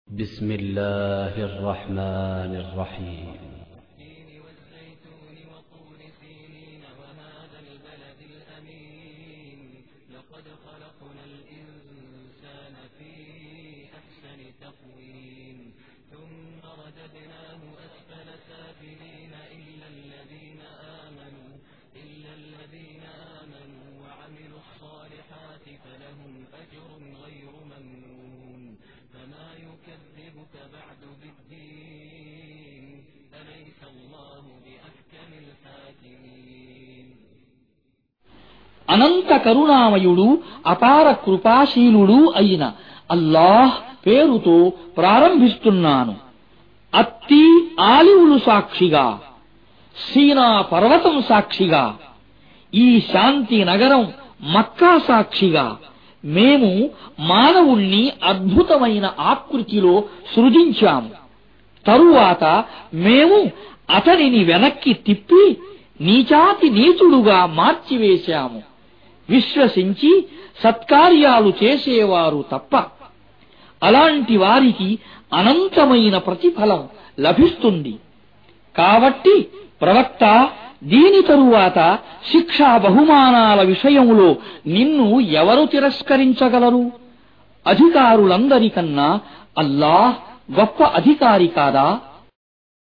بسم الله الرحمن الرحيم والتين والزيتون وطور سينين وهذا البلد الأمين لقد خلقنا الإنسان في أحسن تقويم ثم رددناه أسفل سافلين إلا الذين آمنوا إلا الذين آمنوا وعملوا الصالحات فلهم أجر غير ممنون فما يكذبك بعد بالدين أليس الله بأحكم الحاكمين అనంత కరుణామయుడు అపార కృపాశీలుడు అయిన అల్లాహ్ పేరుతో ప్రారంభిస్తున్నాను అత్తి ఆలివులు సాక్షిగా సీనా పర్వతం సాక్షిగా ఈ శాంతి నగరం మక్కా సాక్షిగా మేము మానవుణ్ణి అద్భుతమైన ఆకృతిలో సృజించాము తరువాత మేము అతనిని వెనక్కి తిప్పి నీచాతి నీచుడుగా మార్చివేశాము విశ్వసించి సత్కార్యాలు చేసేవారు తప్ప అలాంటి వారికి అనంతమైన ప్రతిఫలం లభిస్తుంది కాబట్టి ప్రవక్త దీని తరువాత శిక్షా బహుమానాల విషయములో నిన్ను ఎవరు తిరస్కరించగలరు అధికారులందరికన్నా అల్లాహ్ గొప్ప అధికారి కాదా